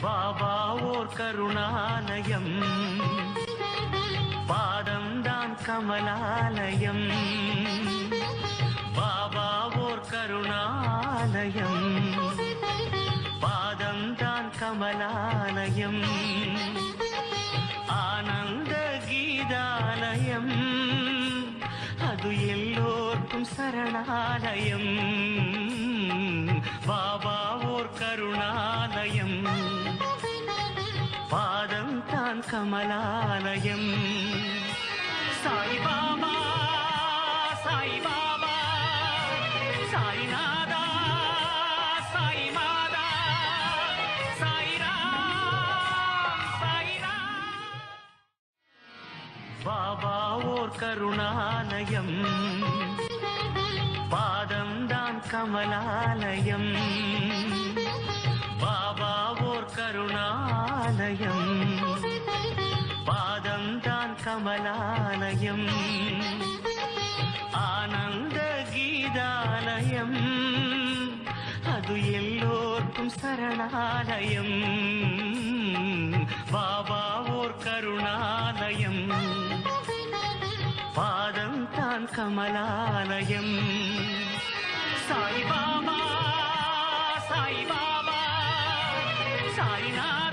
பாபா ஓர் கருணாலயம் பாதம்தான் கமலாலயம் பாபா ஓர் கருணாலயம் பாதம்தான் கமலாலயம் ஆனந்த கீதாலயம் அது எல்லோர்க்கும் சரணாலயம் பாபா ஓர் கருணாலயம் பாதம் தான் கமலாலயம் சாய்பாபா சாய்பாபா சாய்நாதா சாய்மாதா சாய்ராம் சாய்ராம் பாபா ஓர் கருணாலயம் பாதம் தான் கமலாலயம் பாபா ஓர் கருணாலயம் பாதம் தான் கமலாலயம் ஆனந்த கீதாலயம் அது எல்லோர்க்கும் சரணாலயம் பாபா ஓர் கருணாலயம் பாதம் தான் கமலாலயம் சாய்பாபா சாய்பாபா சாய்நாத